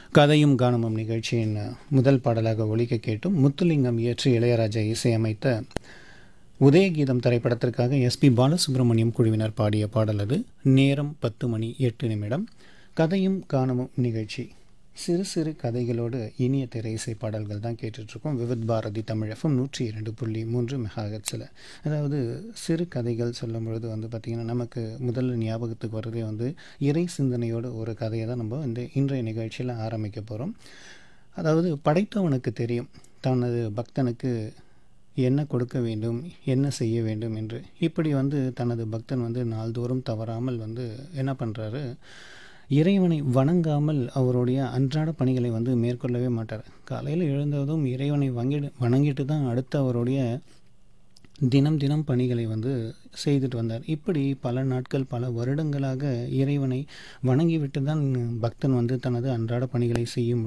கதையும் கானமும் நிகழ்ச்சியின் முதல் பாடலாக ஒலிக்க கேட்டும் முத்துலிங்கம் இயற்றி இளையராஜா இசையமைத்த உதயகீதம் திரைப்படத்திற்காக எஸ்பி பாலசுப்ரமணியம் குழுவினர் பாடிய பாடல் அது நேரம் பத்து மணி எட்டு நிமிடம் கதையும் கானமும் நிகழ்ச்சி சிறு சிறு கதைகளோடு இனிய திரை இசை பாடல்கள் தான் கேட்டுட்ருக்கோம் விவித் பாரதி தமிழ் எஃப்எம் நூற்றி இரண்டு புள்ளி மூன்று மெகாஹெட்ஸில் அதாவது சிறு கதைகள் சொல்லும் பொழுது வந்து பார்த்திங்கன்னா நமக்கு முதல்ல ஞாபகத்துக்கு வர்றதே வந்து இறை சிந்தனையோட ஒரு கதையை தான் நம்ம இந்த இன்றைய நிகழ்ச்சியில் ஆரம்பிக்க போகிறோம் அதாவது படைத்தவனுக்கு தெரியும் தனது பக்தனுக்கு என்ன கொடுக்க வேண்டும் என்ன செய்ய வேண்டும் என்று இப்படி வந்து தனது பக்தன் வந்து நாள்தோறும் தவறாமல் வந்து என்ன பண்ணுறாரு இறைவனை வணங்காமல் அவருடைய அன்றாட பணிகளை வந்து மேற்கொள்ளவே மாட்டார் காலையில் எழுந்ததும் இறைவனை வங்கிடு வணங்கிட்டு தான் அடுத்து அவருடைய தினம் தினம் பணிகளை வந்து செய்துட்டு வந்தார் இப்படி பல நாட்கள் பல வருடங்களாக இறைவனை வணங்கிவிட்டு தான் பக்தன் வந்து தனது அன்றாட பணிகளை செய்யும்